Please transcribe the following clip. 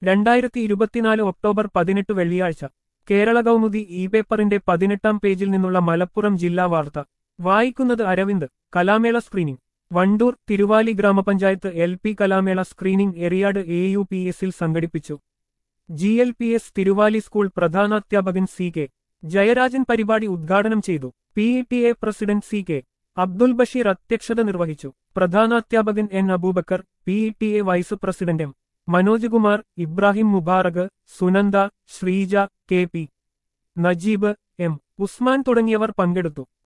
രണ്ടായിരത്തി ഇരുപത്തിനാല് ഒക്ടോബർ പതിനെട്ട് വെള്ളിയാഴ്ച കേരള കൗമുദി ഇ പേപ്പറിന്റെ പതിനെട്ടാം പേജിൽ നിന്നുള്ള മലപ്പുറം ജില്ലാ വാർത്ത വായിക്കുന്നത് അരവിന്ദ് കലാമേള സ്ക്രീനിംഗ് വണ്ടൂർ തിരുവാലി ഗ്രാമപഞ്ചായത്ത് എൽ പി കലാമേള screening Eriyad A U P എസിൽ സംഘടിപ്പിച്ചു G L P S Thiruvali school പ്രധാനാധ്യാപകൻ സി കെ ജയരാജൻ പരിപാടി ഉദ്ഘാടനം ചെയ്തു P E T A president C K Abdul Basheer അധ്യക്ഷത നിർവഹിച്ചു പ്രധാനാധ്യാപകൻ N Aboobacker P E T A vice president M Manoj Kumar Ibrahim Mubarak Sunanda Sreeja K P Najeeb M Usman തുടങ്ങിയവർ പങ്കെടുത്തു